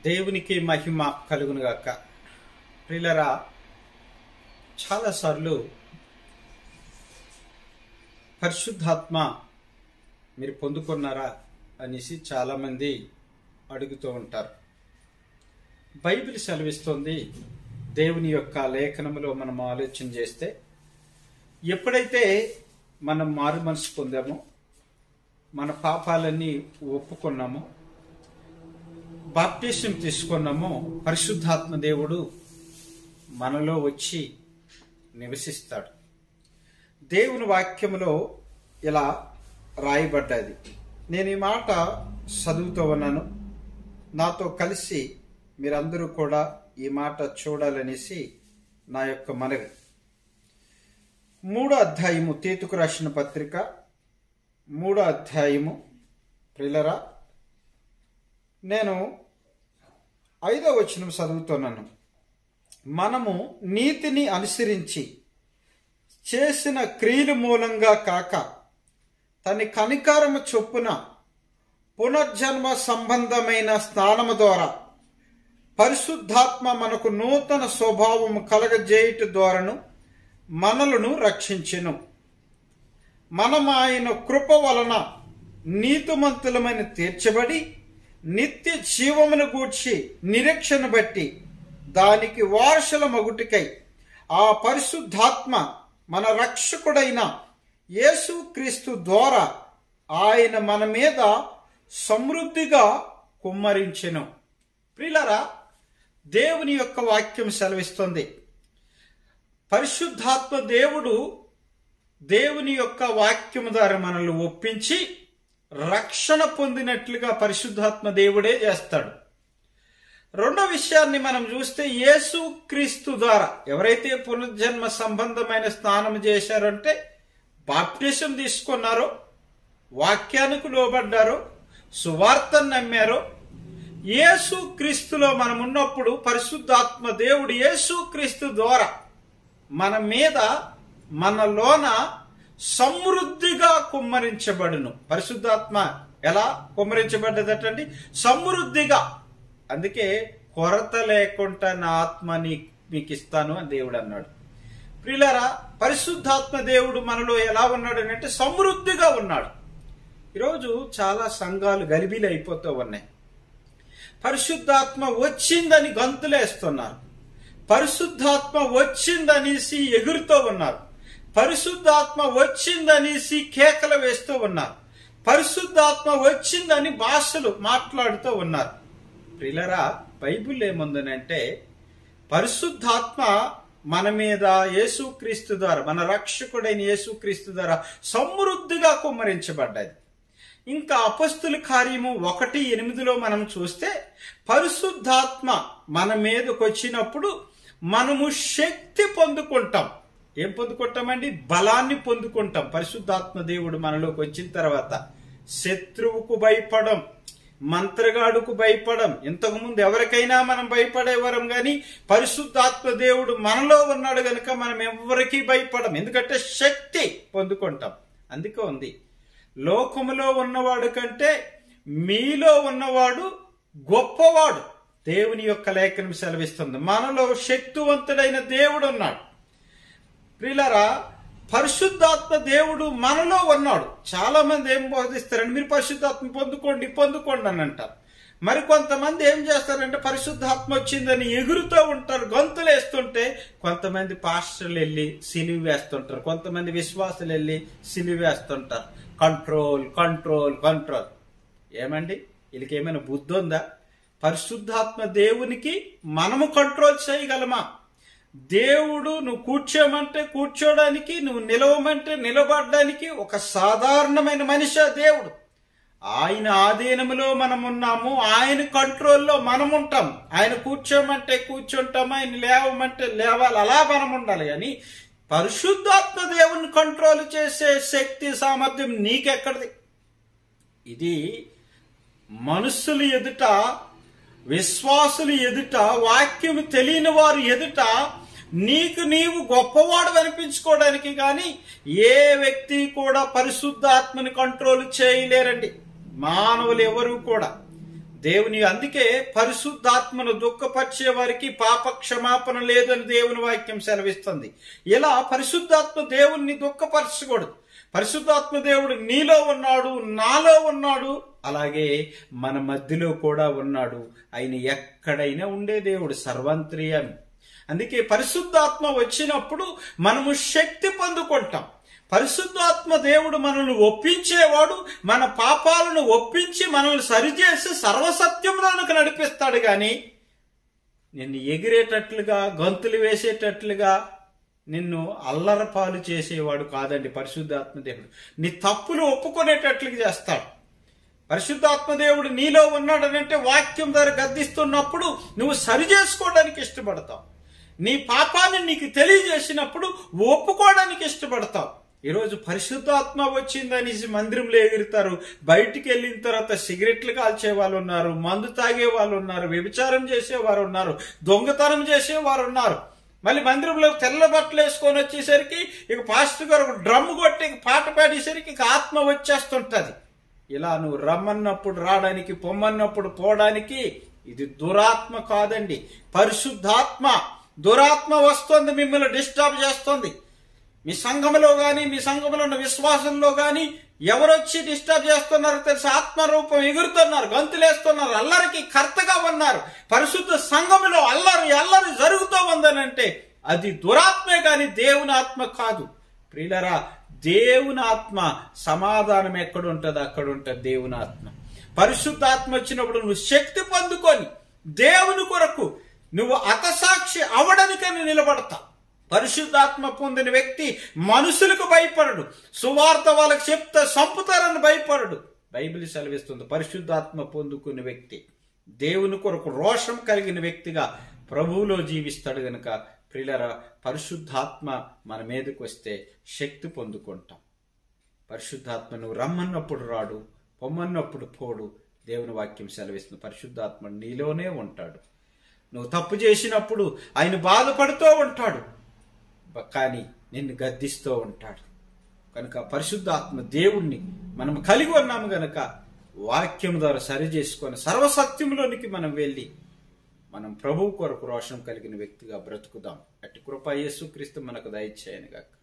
దేవునికి మహిమ కలుగునుగాక ప్రియులరా చాలాసార్లు పరిశుద్ధాత్మ మీరు పొందుకున్నారా అనేసి చాలామంది అడుగుతూ ఉంటారు బైబిల్ సెలవిస్తుంది దేవుని యొక్క లేఖనములో మనం ఆలోచన చేస్తే ఎప్పుడైతే మనం మారు మనసు పొందామో మన పాపాలన్నీ ఒప్పుకున్నామో బాప్టిజం తీసుకున్నామో పరిశుద్ధాత్మ దేవుడు మనలో వచ్చి నివసిస్తాడు దేవుని వాక్యములో ఇలా రాయబడ్డది నేను ఈ మాట చదువుతూ ఉన్నాను నాతో కలిసి మీరందరూ కూడా ఈ మాట చూడాలనేసి నా యొక్క మనవి మూడో అధ్యాయము తీతుకు రాసిన పత్రిక మూడో అధ్యాయము ప్రిలరా నేను ఐదో వచనం చదువుతున్నాను మనము నీతిని అనుసరించి చేసిన క్రియల మూలంగా కాక తన కనికారము చొప్పున పునర్జన్మ సంబంధమైన స్నానము ద్వారా పరిశుద్ధాత్మ మనకు నూతన స్వభావము కలగజేయుట ద్వారాను మనలను రక్షించెను మనం ఆయన కృప వలన నీతిమంతులమైన తీర్చబడి నిత్య జీవమును గూర్చి నిరీక్షణ బట్టి దానికి వారసుల మగుటికై ఆ పరిశుద్ధాత్మ మన రక్షకుడైన యేసుక్రీస్తు ద్వారా ఆయన మన మీద సమృద్ధిగా కుమ్మరించెను ప్రిలరా దేవుని యొక్క వాక్యం సెలవిస్తుంది పరిశుద్ధాత్మ దేవుడు దేవుని యొక్క వాక్యము ద్వారా మనల్ని ఒప్పించి రక్షణ పొందినట్లుగా పరిశుద్ధాత్మ దేవుడే చేస్తాడు రెండో విషయాన్ని మనం చూస్తే యేసు క్రీస్తు ద్వారా ఎవరైతే పునర్జన్మ సంబంధమైన స్నానం చేశారంటే బాప్టిజం తీసుకున్నారో వాక్యానికి లోబడ్డారో సువార్తను నమ్మారో యేసు క్రీస్తులో మనం ఉన్నప్పుడు పరిశుద్ధాత్మ దేవుడు యేసు క్రీస్తు ద్వారా మన మీద మనలోన సమృద్ధిగా కుమ్మరించబడును పరిశుద్ధాత్మ ఎలా కుమ్మరించబడ్డదటండి సమృద్ధిగా అందుకే కొరత లేకుండా నా ఆత్మని మీకు ఇస్తాను అని దేవుడు అన్నాడు ప్రియులరా పరిశుద్ధాత్మ దేవుడు మనలో ఎలా ఉన్నాడు అంటే సమృద్ధిగా ఉన్నాడు ఈరోజు చాలా సంఘాలు గలిబీలు అయిపోతూ ఉన్నాయి పరిశుద్ధాత్మ వచ్చిందని గంతులేస్తున్నారు పరిశుద్ధాత్మ వచ్చిందనేసి ఎగురుతూ ఉన్నారు పరిశుద్ధాత్మ వచ్చిందనేసి కేకలు వేస్తూ ఉన్నారు పరిశుద్ధాత్మ వచ్చిందని భాషలు మాట్లాడుతూ ఉన్నారు ప్రిలరా బైబుల్ ఏముందనంటే పరిశుద్ధాత్మ మన మీద యేసుక్రీస్తు ద్వారా మన రక్షకుడైన యేసుక్రీస్తు ద్వారా సమృద్ధిగా కుమ్మరించబడ్డది ఇంకా అపస్తుల కార్యము ఒకటి ఎనిమిదిలో మనం చూస్తే పరిశుద్ధాత్మ మన మీదకి వచ్చినప్పుడు మనము శక్తి పొందుకుంటాం ఏం పొందుకుంటామండి బలాన్ని పొందుకుంటాం పరిశుద్ధాత్మ దేవుడు మనలోకి వచ్చిన తర్వాత శత్రువుకు భయపడం మంత్రగాడుకు భయపడం ఇంతకుముందు ఎవరికైనా మనం భయపడేవారం కానీ పరిశుద్ధాత్మ దేవుడు మనలో ఉన్నాడు గనుక మనం ఎవరికి భయపడం ఎందుకంటే శక్తి పొందుకుంటాం అందుకే ఉంది లోకములో ఉన్నవాడు కంటే మీలో ఉన్నవాడు గొప్పవాడు దేవుని యొక్క లేఖనం సెలవిస్తుంది మనలో శక్తివంతుడైన దేవుడు ఉన్నాడు ప్రిలరా పరిశుద్ధాత్మ దేవుడు మనలో ఉన్నాడు చాలా మంది ఏం బోధిస్తారంటే మీరు పరిశుద్ధాత్మ పొందుకోండి పొందుకోండి అని అంటారు మరి కొంతమంది ఏం చేస్తారంటే పరిశుద్ధాత్మ వచ్చిందని ఎగురుతూ ఉంటారు గొంతులు వేస్తుంటే కొంతమంది పాస్టర్లు వెళ్ళి సిలివి వేస్తుంటారు కొంతమంది విశ్వాసులు వెళ్ళి సిలివి వేస్తుంటారు కంట్రోల్ కంట్రోల్ కంట్రోల్ ఏమండి వీళ్ళకి ఏమైనా బుద్ధి ఉందా పరిశుద్ధాత్మ దేవునికి మనము కంట్రోల్ చేయగలమా దేవుడు నువ్వు కూర్చోమంటే కూర్చోడానికి నువ్వు నిలవమంటే నిలబడడానికి ఒక సాధారణమైన మనిషి దేవుడు ఆయన ఆధీనములో మనం ఉన్నాము ఆయన కంట్రోల్లో మనం ఉంటాం ఆయన కూర్చోమంటే కూర్చుంటాం ఆయన లేవమంటే లేవాలి అలా మనం ఉండాలి కానీ పరిశుద్ధాత్మ దేవుని కంట్రోల్ చేసే శక్తి సామర్థ్యం నీకెక్కడిది ఇది మనుషులు ఎదుట విశ్వాసులు ఎదుట వాక్యం తెలియని వారు ఎదుట నీకు నీవు గొప్పవాడు అనిపించుకోవడానికి కానీ ఏ వ్యక్తి కూడా పరిశుద్ధాత్మని కంట్రోల్ చేయలేరండి మానవులు ఎవరు కూడా దేవుని అందుకే పరిశుద్ధాత్మను దుఃఖపరిచే వారికి పాప క్షమాపణ లేదని దేవుని వాక్యం సెలవిస్తుంది ఇలా పరిశుద్ధాత్మ దేవుణ్ణి దుఃఖపరచకూడదు పరిశుద్ధాత్మ దేవుడు నీలో ఉన్నాడు నాలో ఉన్నాడు అలాగే మన మధ్యలో కూడా ఉన్నాడు ఆయన ఎక్కడైనా ఉండే దేవుడు సర్వంత్రియామి అందుకే పరిశుద్ధాత్మ వచ్చినప్పుడు మనము శక్తి పొందుకుంటాం పరిశుద్ధాత్మ దేవుడు మనల్ని ఒప్పించేవాడు మన పాపాలను ఒప్పించి మనల్ని సరిచేసి సర్వసత్యంలోనికి నడిపిస్తాడు గాని నిన్ను ఎగిరేటట్లుగా గంతులు వేసేటట్లుగా నిన్ను అల్లరపాలు చేసేవాడు కాదండి పరిశుద్ధాత్మ దేవుడు నీ తప్పులు ఒప్పుకునేటట్లుగా చేస్తాడు పరిశుద్ధాత్మ దేవుడు నీలో ఉన్నాడనంటే వాక్యం ద్వారా గద్దిస్తున్నప్పుడు నువ్వు సరి చేసుకోవడానికి ఇష్టపడతావు నీ పాపాన్ని నీకు తెలియజేసినప్పుడు ఒప్పుకోవడానికి ఇష్టపడతావు ఈరోజు పరిశుద్ధాత్మ వచ్చిందనేసి మందిరంలో ఎగురుతారు బయటికి వెళ్ళిన తర్వాత సిగరెట్లు కాల్చే వాళ్ళు ఉన్నారు మందు తాగే వాళ్ళు ఉన్నారు వ్యభిచారం చేసేవారు ఉన్నారు దొంగతనం చేసేవారు ఉన్నారు మళ్ళీ మందిరంలో తెల్ల బట్టలు వేసుకొని వచ్చేసరికి ఇక పాస్టర్ గారు ఒక డ్రమ్ కొట్టి ఇక పాట పాడేసరికి ఇక ఆత్మ వచ్చేస్తుంటది ఇలా నువ్వు రమ్మన్నప్పుడు రావడానికి పొమ్మన్నప్పుడు పోవడానికి ఇది దురాత్మ కాదండి పరిశుద్ధాత్మ దురాత్మ వస్తుంది మిమ్మల్ని డిస్టర్బ్ చేస్తుంది మీ సంఘంలో గాని మీ సంఘంలో ఉన్న విశ్వాసంలో గాని ఎవరొచ్చి డిస్టర్బ్ చేస్తున్నారో తెలిసి ఆత్మరూపం ఎగురుతున్నారు గంతులేస్తున్నారు అల్లరికి కర్తగా ఉన్నారు పరిశుద్ధ సంఘములో అల్లరి అల్లరి జరుగుతూ ఉందనంటే అది దురాత్మే గాని దేవుని ఆత్మ కాదు ప్రియులరా దేవుని ఆత్మ సమాధానం ఎక్కడ ఉంటుంది అక్కడ ఉంటుంది దేవుని ఆత్మ పరిశుద్ధాత్మ వచ్చినప్పుడు నువ్వు శక్తి పొందుకొని దేవుని కొరకు నువ్వు అతసాక్షి అవడానికని నిలబడతావు పరిశుద్ధాత్మ పొందిన వ్యక్తి మనుషులకు భయపడడు సువార్త వాళ్ళకి చెప్తే సంపుతారని భయపడడు బైబిల్ సెలవిస్తుంది పరిశుద్ధాత్మ పొందుకున్న వ్యక్తి దేవుని కొరకు రోషం కలిగిన వ్యక్తిగా ప్రభువులో జీవిస్తాడు గనుక ప్రియులర పరిశుద్ధాత్మ మన మీదకి వస్తే శక్తి పొందుకుంటాం పరిశుద్ధాత్మ నువ్వు రమ్మన్నప్పుడు రాడు పొమ్మన్నప్పుడు పోడు దేవుని వాక్యం సెలవిస్తుంది పరిశుద్ధాత్మ నీలోనే ఉంటాడు నువ్వు తప్పు చేసినప్పుడు ఆయన బాధపడుతూ ఉంటాడు బ- కానీ నిన్ను గద్దిస్తూ ఉంటాడు కనుక పరిశుద్ధాత్మ దేవుణ్ణి మనం కలిగి ఉన్నాము గనక వాక్యం ద్వారా సరి చేసుకొని సర్వసత్యంలోనికి మనం వెళ్ళి మనం ప్రభువు కొరకు రోషం కలిగిన వ్యక్తిగా బ్రతుకుదాం అట్టి కృప యేసు క్రీస్తు మనకు దయచేయను గాక